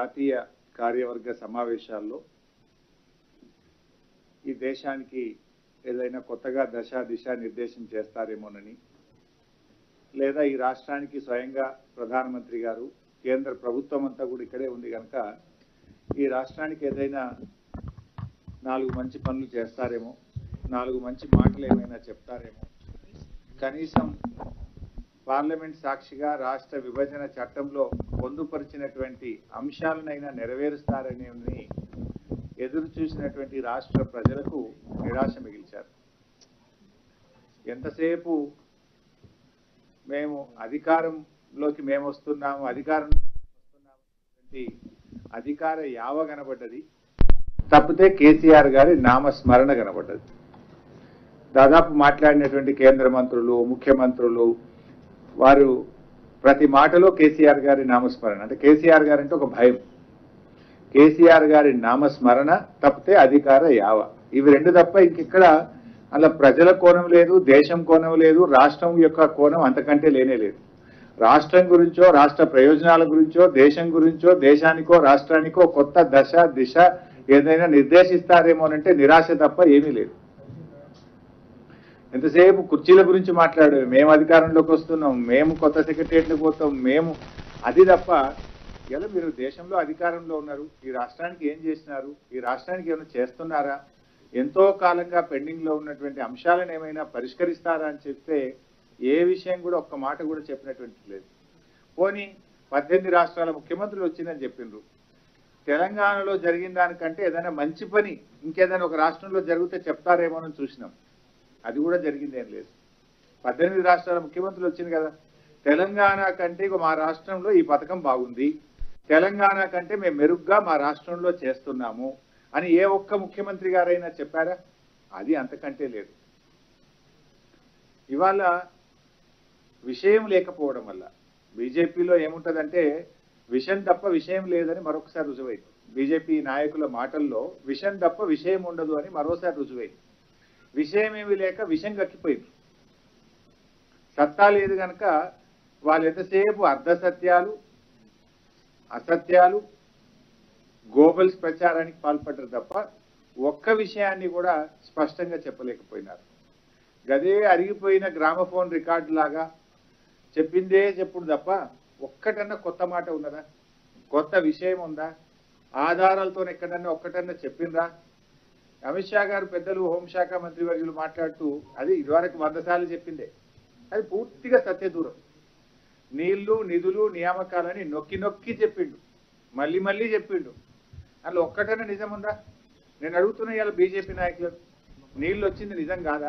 జాతీయ కార్యవర్గ సమావేశాల్లో ఈ దేశానికి ఏదైనా కొత్తగా దశ దిశ నిర్దేశం చేస్తారేమోనని లేదా ఈ రాష్ట్రానికి స్వయంగా ప్రధానమంత్రి గారు కేంద్ర ప్రభుత్వం అంతా కూడా ఇక్కడే ఉంది కనుక ఈ రాష్ట్రానికి ఏదైనా నాలుగు మంచి పనులు చేస్తారేమో నాలుగు మంచి మాటలు ఏమైనా చెప్తారేమో కనీసం పార్లమెంట్ సాక్షిగా రాష్ట్ర విభజన చట్టంలో పొందుపరిచినటువంటి అంశాలనైనా నెరవేరుస్తారని ఎదురు చూసినటువంటి రాష్ట్ర ప్రజలకు నిరాశ మిగిల్చారు ఎంతసేపు మేము అధికారంలోకి మేము వస్తున్నాము అధికారం వస్తున్నాము అనేటువంటి అధికార యావ కనబడ్డది తప్పితే కేసీఆర్ గారి నామస్మరణ కనబడ్డది దాదాపు మాట్లాడినటువంటి కేంద్ర మంత్రులు ముఖ్యమంత్రులు వారు ప్రతి మాటలో కేసీఆర్ గారి నామస్మరణ అంటే కేసీఆర్ గారు అంటే ఒక భయం కేసీఆర్ గారి నామస్మరణ తప్పితే అధికార యావ ఇవి రెండు తప్ప ఇంకెక్కడ అలా ప్రజల కోణం లేదు దేశం కోణం లేదు రాష్ట్రం యొక్క కోణం అంతకంటే లేనే లేదు రాష్ట్రం గురించో రాష్ట్ర ప్రయోజనాల గురించో దేశం గురించో దేశానికో రాష్ట్రానికో కొత్త దశ దిశ ఏదైనా నిర్దేశిస్తారేమోనంటే నిరాశ తప్ప ఏమీ లేదు ఎంతసేపు కుర్చీల గురించి మాట్లాడు మేము అధికారంలోకి వస్తున్నాం మేము కొత్త సెక్రటరియట్లకు పోతాం మేము అది తప్ప ఇలా మీరు దేశంలో అధికారంలో ఉన్నారు ఈ రాష్ట్రానికి ఏం చేసినారు ఈ రాష్ట్రానికి ఏమైనా చేస్తున్నారా ఎంతో కాలంగా పెండింగ్ లో ఉన్నటువంటి అంశాలను ఏమైనా పరిష్కరిస్తారా అని చెప్తే ఏ విషయం కూడా ఒక్క మాట కూడా చెప్పినటువంటి లేదు పోనీ పద్దెనిమిది రాష్ట్రాల ముఖ్యమంత్రులు వచ్చిందని చెప్పిండ్రు తెలంగాణలో జరిగిన దానికంటే ఏదైనా మంచి పని ఇంకేదైనా ఒక రాష్ట్రంలో జరిగితే చెప్తారేమోనని చూసినాం అది కూడా జరిగింది ఏం లేదు పద్దెనిమిది రాష్ట్రాల ముఖ్యమంత్రులు వచ్చింది కదా తెలంగాణ కంటే ఇగో మా రాష్ట్రంలో ఈ పథకం బాగుంది తెలంగాణ కంటే మేము మెరుగ్గా మా రాష్ట్రంలో చేస్తున్నాము అని ఏ ఒక్క ముఖ్యమంత్రి గారైనా చెప్పారా అది అంతకంటే లేదు ఇవాళ విషయం లేకపోవడం వల్ల బీజేపీలో ఏముంటదంటే విషయం తప్ప విషయం లేదని మరొకసారి రుజువైంది బీజేపీ నాయకుల మాటల్లో విషయం తప్ప విషయం ఉండదు అని మరోసారి రుజువైంది విషయం ఏమీ లేక విషం కక్కిపోయింది సత్తా లేదు కనుక వాళ్ళు ఎంతసేపు అర్ధసత్యాలు అసత్యాలు గోబల్స్ ప్రచారానికి పాల్పడ్డారు తప్ప ఒక్క విషయాన్ని కూడా స్పష్టంగా చెప్పలేకపోయినారు గదే అరిగిపోయిన గ్రామఫోన్ రికార్డు లాగా చెప్పిందే చెప్పుడు తప్ప ఒక్కటన్నా కొత్త మాట ఉన్నదా కొత్త విషయం ఉందా ఆధారాలతో ఎక్కడన్నా ఒక్కటన్నా చెప్పిండ్రా అమిత్ షా గారు పెద్దలు హోంశాఖ మంత్రి వర్యులు మాట్లాడుతూ అది ఇదివరకు వంద సార్లు చెప్పిందే అది పూర్తిగా సత్యదూరం నీళ్లు నిధులు నియామకాలని నొక్కి నొక్కి చెప్పిండు మళ్ళీ మళ్ళీ చెప్పిండు అందులో ఒక్కటైనా నిజం ఉందా నేను అడుగుతున్నా ఇవాళ బీజేపీ నాయకులను నీళ్ళు వచ్చింది నిజం కాదా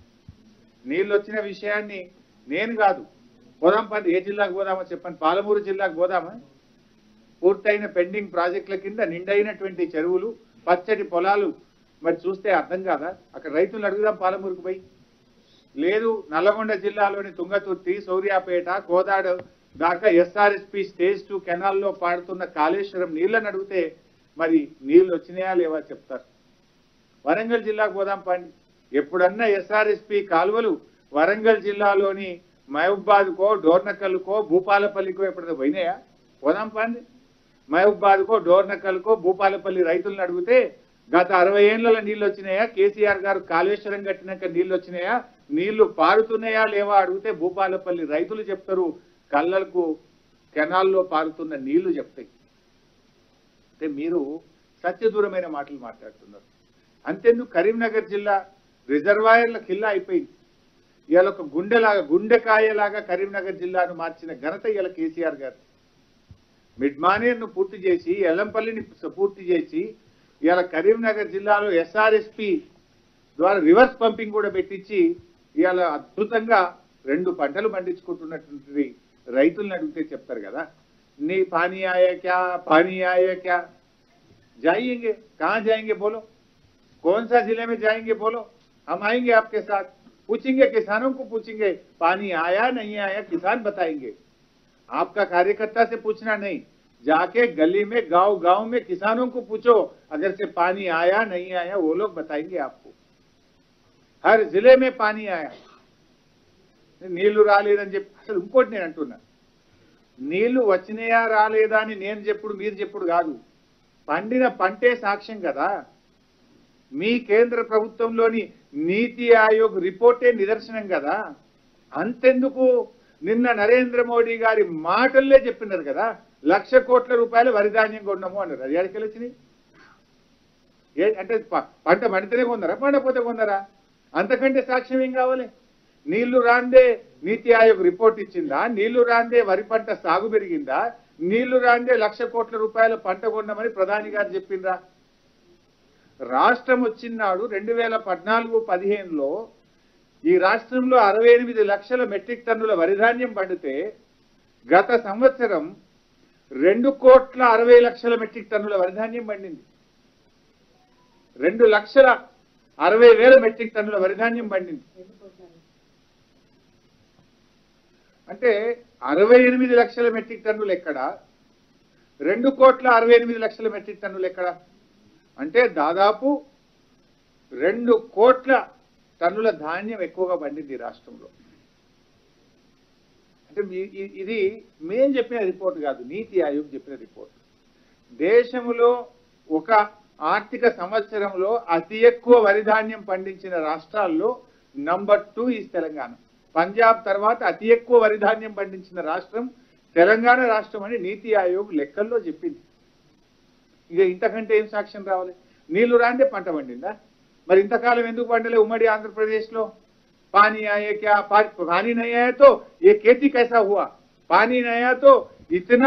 నీళ్ళు వచ్చిన విషయాన్ని నేను కాదు పోదాం పది ఏ జిల్లాకు పోదామో చెప్పండి పాలమూరు జిల్లాకు పోదామా పూర్తయిన పెండింగ్ ప్రాజెక్టుల కింద నిండైనటువంటి చెరువులు పచ్చటి పొలాలు మరి చూస్తే అర్థం కాదా అక్కడ రైతులు అడుగుదాం పాలమూరుకు పోయి లేదు నల్లగొండ జిల్లాలోని తుంగతుర్తి సౌర్యాపేట కోదాడ దాకా ఎస్ఆర్ఎస్పి స్టేజ్ టూ కెనాల్లో పాడుతున్న కాళేశ్వరం నీళ్ళని అడిగితే మరి నీళ్లు వచ్చినాయా లేవా చెప్తారు వరంగల్ జిల్లాకు పోదాం పండి ఎప్పుడన్నా ఎస్ఆర్ఎస్పి కాలువలు వరంగల్ జిల్లాలోని మహబూబాద్కో డోర్నకల్కో భూపాలపల్లికో ఎప్పుడైనా పోయినాయా పోదాం పండి మహబూబాద్కో డోర్నకల్కో భూపాలపల్లి రైతులను అడిగితే గత అరవై ఏళ్ల నీళ్లు వచ్చినాయా కేసీఆర్ గారు కాళేశ్వరం కట్టినాక నీళ్లు వచ్చినాయా నీళ్లు పారుతున్నాయా లేవా అడిగితే భూపాలపల్లి రైతులు చెప్తారు కళ్ళకు కెనాల్లో పారుతున్న నీళ్లు చెప్తాయి అంటే మీరు సత్యదూరమైన మాటలు మాట్లాడుతున్నారు అంతెందుకు కరీంనగర్ జిల్లా రిజర్వాయర్ల కిల్లా అయిపోయింది ఇవాళ ఒక గుండెలాగా గుండెకాయలాగా కరీంనగర్ జిల్లాను మార్చిన ఘనత ఇవాళ కేసీఆర్ గారు మిడ్ మానేర్ను పూర్తి చేసి ఎల్లంపల్లిని పూర్తి చేసి ఇవాళ కరీంనగర్ జిల్లాలో ఎస్ఆర్ఎస్పి ద్వారా రివర్స్ పంపింగ్ కూడా పెట్టించి ఇవాళ అద్భుతంగా రెండు పంటలు పండించుకుంటున్నటువంటి రైతులను అడిగితే చెప్తారు కదా నీ పానీ ఆయా క్యా పానీ ఆయా క్యా जाएंगे कहाँ जाएंगे बोलो कौन सा जिले में जाएंगे बोलो हम आएंगे आपके साथ पूछेंगे किसानों को पूछेंगे पानी आया नहीं आया किसान बताएंगे आपका कार्यकर्ता से पूछना नहीं जाके गली में गांव गांव में किसानों को पूछो अगर से पानी आया नहीं आया वो लोग बताएंगे आपको हर जिले में पानी आया నీళ్లు రాలేదని చెప్పి అసలు ఇంకోటి నేను అంటున్నా నీళ్లు వచ్చినాయా రాలేదా అని నేను చెప్పుడు మీరు చెప్పుడు కాదు పండిన పంటే సాక్ష్యం కదా మీ కేంద్ర ప్రభుత్వంలోని నీతి ఆయోగ్ రిపోర్టే నిదర్శనం కదా అంతెందుకు నిన్న నరేంద్ర మోడీ గారి మాటల్లే చెప్పినారు కదా లక్ష కోట్ల రూపాయలు వరిధాన్యం కొన్నాము అన్నారు అది ఎక్కడికి వచ్చినాయి ఏ అంటే ప- పంట పండితేనే కొందరా పండపోతే కొందరా అంతకంటే సాక్ష్యం ఏం కావాలి నీళ్లు రాందే నీతి ఆయోగ్ రిపోర్ట్ ఇచ్చిందా నీళ్లు రాందే వరి పంట సాగు పెరిగిందా నీళ్లు రాందే లక్ష కోట్ల రూపాయల పంట కొన్నామని ప్రధాని గారు చెప్పిండ్రా రాష్ట్రం వచ్చినాడు రెండు వేల పద్నాలుగు పదిహేనులో ఈ రాష్ట్రంలో అరవై ఎనిమిది లక్షల మెట్రిక్ టన్నుల వరిధాన్యం పండితే గత సంవత్సరం రెండు కోట్ల అరవై లక్షల మెట్రిక్ టన్నుల వరిధాన్యం పండింది రెండు లక్షల అరవై వేల మెట్రిక్ టన్నుల వరిధాన్యం పండింది అంటే అరవై ఎనిమిది లక్షల మెట్రిక్ టన్నులు ఎక్కడ రెండు కోట్ల అరవై ఎనిమిది లక్షల మెట్రిక్ టన్నులు ఎక్కడ అంటే దాదాపు రెండు కోట్ల టన్నుల ధాన్యం ఎక్కువగా పండింది ఈ రాష్ట్రంలో అంటే మీ- ఇ- ఇది మేం చెప్పిన రిపోర్ట్ కాదు నీతి ఆయోగ్ చెప్పిన రిపోర్ట్ దేశంలో ఒక ఆర్థిక సంవత్సరంలో అతి ఎక్కువ వరి ధాన్యం పండించిన రాష్ట్రాల్లో నంబర్ టూ ఈ తెలంగాణ పంజాబ్ తర్వాత అతి ఎక్కువ వరి ధాన్యం పండించిన రాష్ట్రం తెలంగాణ రాష్ట్రం అని నీతి ఆయోగ్ లెక్కల్లో చెప్పింది ఇక ఇంతకంటే ఏం సాక్ష్యం రావాలి నీళ్లు రాందే పంట పండిందా మరి ఇంతకాలం ఎందుకు పండలే ఉమ్మడి ఆంధ్రప్రదేశ్ లో पानी आए क्या पा- पानी नहीं आया तो ये खेती कैसा हुआ पानी नहीं आया तो इतना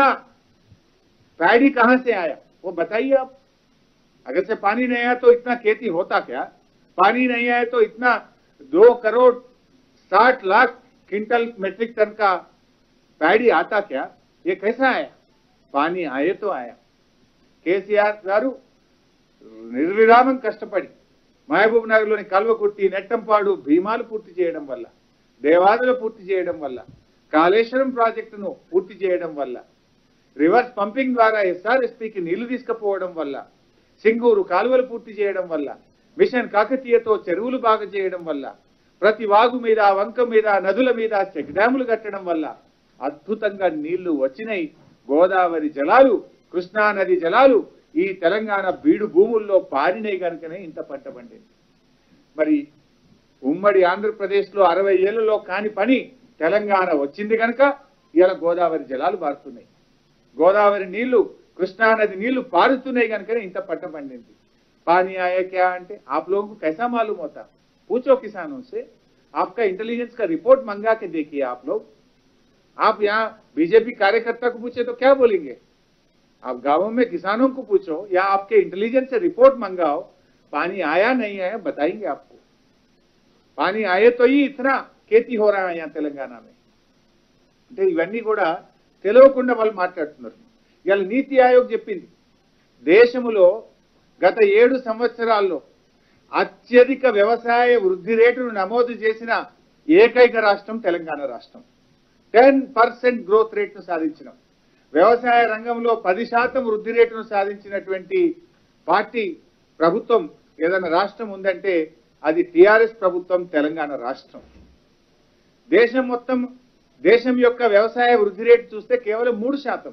पैडी कहां से आया वो बताइए आप अगर से पानी नहीं आया तो इतना खेती होता क्या पानी नहीं आया तो इतना दो करोड़ साठ लाख क्विंटल मेट्रिक टन का पैडी आता क्या ये कैसा आया पानी आए तो आया కేసీఆర్ గారు నిర్విరామం కష్టపడి మహబూబ్ నగర్ లోని కల్వకుర్తి నెట్టంపాడు భీమాలు పూర్తి చేయడం వల్ల దేవాదులు పూర్తి చేయడం వల్ల కాళేశ్వరం ప్రాజెక్టును పూర్తి చేయడం వల్ల రివర్స్ పంపింగ్ ద్వారా ఎస్ఆర్ఎస్పీకి నీళ్లు తీసుకుపోవడం వల్ల సింగూరు కాలువలు పూర్తి చేయడం వల్ల మిషన్ కాకతీయతో చెరువులు బాగా చేయడం వల్ల ప్రతి వాగు మీద వంక మీద నదుల మీద చెక్ డ్యాములు కట్టడం వల్ల అద్భుతంగా నీళ్లు వచ్చినాయి గోదావరి జలాలు కృష్ణా నది జలాలు ఈ తెలంగాణ బీడు భూముల్లో పారినాయి కనుకనే ఇంత పంట పండింది మరి ఉమ్మడి ఆంధ్రప్రదేశ్ లో అరవై ఏళ్లలో కాని పని తెలంగాణ వచ్చింది కనుక ఇలా గోదావరి జలాలు పారుతున్నాయి గోదావరి నీళ్లు కృష్ణా నది నీళ్లు పారుతున్నాయి కనుకనే ఇంత పంట పండింది पानी आया क्या అంటే आप लोगों को कैसा मालूम होता पूछो किसानों से आपका इंटेलिजेंस का रिपोर्ट मंगा के देखिए आप लोग आप यहाँ बीजेपी कार्यकर्ता को पूछे तो क्या बोलेंगे आप गांवों में किसानों को पूछो या आपके इंटेलिजेंस से रिपोर्ट मंगाओ पानी आया नहीं आया बताएंगे आपको पानी आए तो ही इतना खेती हो रहा है यहाँ तेलंगाना में అంటే ఇవన్నీ కూడా తెలియకుండా వాళ్ళు మాట్లాడుతున్నారు ఇవాళ నీతి ఆయోగ్ చెప్పింది దేశములో గత ఏడు సంవత్సరాల్లో అత్యధిక వ్యవసాయ వృద్ధి రేటును నమోదు చేసిన ఏకైక రాష్ట్రం తెలంగాణ రాష్ట్రం టెన్ పర్సెంట్ గ్రోత్ రేట్ను సాధించినాం వ్యవసాయ రంగంలో పది శాతం వృద్ధి రేటును సాధించినటువంటి పార్టీ ప్రభుత్వం ఏదైనా రాష్ట్రం ఉందంటే అది టిఆర్ఎస్ ప్రభుత్వం తెలంగాణ రాష్ట్రం దేశం మొత్తం దేశం యొక్క వ్యవసాయ వృద్ధి రేటు చూస్తే కేవలం మూడు శాతం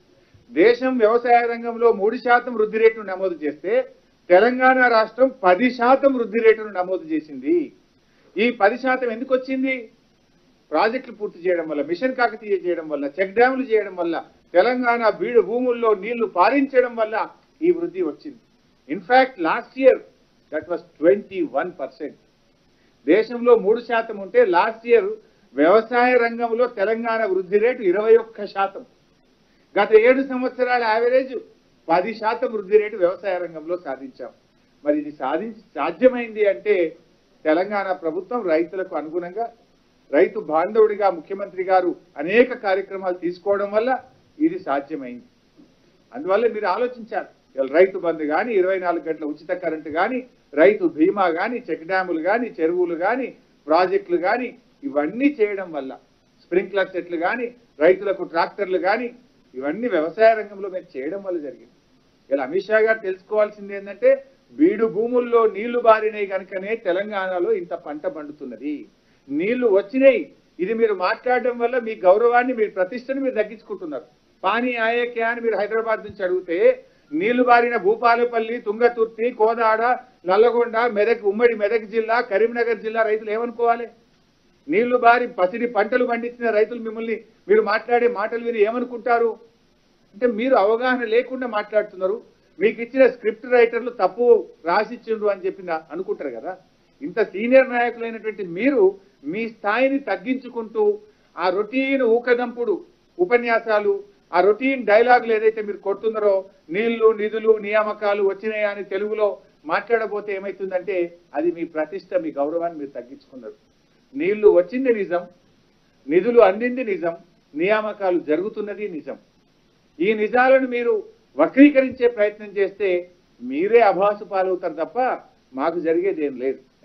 దేశం వ్యవసాయ రంగంలో మూడు శాతం వృద్ధి రేటును నమోదు చేస్తే తెలంగాణ రాష్ట్రం పది శాతం వృద్ధి రేటును నమోదు చేసింది ఈ పది శాతం ఎందుకు వచ్చింది ప్రాజెక్టులు పూర్తి చేయడం వల్ల మిషన్ కాకతీయ చేయడం వల్ల చెక్ డ్యాములు చేయడం వల్ల తెలంగాణ బీడు భూముల్లో నీళ్లు పారించడం వల్ల ఈ వృద్ధి వచ్చింది in fact last year that was twenty one percent దేశంలో మూడు శాతం ఉంటే లాస్ట్ ఇయర్ వ్యవసాయ రంగంలో తెలంగాణ వృద్ధి రేటు ఇరవై ఒక్క శాతం గత ఏడు సంవత్సరాల యావరేజ్ పది శాతం వృద్ధి రేటు వ్యవసాయ రంగంలో సాధించాం మరి ఇది సాధించి సాధ్యమైంది అంటే తెలంగాణ ప్రభుత్వం రైతులకు అనుగుణంగా రైతు బాంధవుడిగా ముఖ్యమంత్రి గారు అనేక కార్యక్రమాలు తీసుకోవడం వల్ల ఇది సాధ్యమైంది అందువల్ల మీరు ఆలోచించాలి ఇవాళ రైతు బంధు కానీ ఇరవై నాలుగు గంటల ఉచిత కరెంటు కానీ రైతు బీమా కానీ చెక్ డ్యాములు కానీ చెరువులు కానీ ప్రాజెక్టులు కానీ ఇవన్నీ చేయడం వల్ల స్ప్రింక్లర్ సెట్లు కానీ రైతులకు ట్రాక్టర్లు కానీ ఇవన్నీ వ్యవసాయ రంగంలో మేము చేయడం వల్ల జరిగింది ఇలా అమిత్ షా గారు తెలుసుకోవాల్సింది ఏంటంటే బీడు భూముల్లో నీళ్లు బారినాయి కనుకనే తెలంగాణలో ఇంత పంట పండుతున్నది నీళ్లు వచ్చినాయి ఇది మీరు మాట్లాడడం వల్ల మీ గౌరవాన్ని మీ ప్రతిష్టను మీరు తగ్గించుకుంటున్నారు పానీ ఆయకే అని మీరు హైదరాబాద్ నుంచి అడిగితే నీళ్లు బారిన భూపాలపల్లి తుంగతుర్తి కోదాడ నల్లగొండ మెదక్ ఉమ్మడి మెదక్ జిల్లా కరీంనగర్ జిల్లా రైతులు ఏమనుకోవాలి నీళ్లు బారి పసిడి పంటలు పండించిన రైతులు మిమ్మల్ని మీరు మాట్లాడే మాటలు విని ఏమనుకుంటారు అంటే మీరు అవగాహన లేకుండా మాట్లాడుతున్నారు మీకు ఇచ్చిన స్క్రిప్ట్ రైటర్లు తప్పు రాసిచ్చిండ్రు అని చెప్పి నా- అనుకుంటారు కదా ఇంత సీనియర్ నాయకులైనటువంటి మీరు మీ స్థాయిని తగ్గించుకుంటూ ఆ రొటీన్ ఊకదంపుడు ఉపన్యాసాలు ఆ రొటీన్ డైలాగులు ఏదైతే మీరు కొడుతున్నారో నీళ్లు నిధులు నియామకాలు వచ్చినాయా అని తెలుగులో మాట్లాడబోతే ఏమైతుందంటే అది మీ ప్రతిష్ట మీ గౌరవాన్ని మీరు తగ్గించుకున్నారు నీళ్లు వచ్చింది నిజం నిధులు అందింది నిజం నియామకాలు జరుగుతున్నది నిజం ఈ నిజాలను మీరు వక్రీకరించే ప్రయత్నం చేస్తే మీరే అభాసు పాలవుతారు తప్ప మాకు జరిగేది ఏం లేదు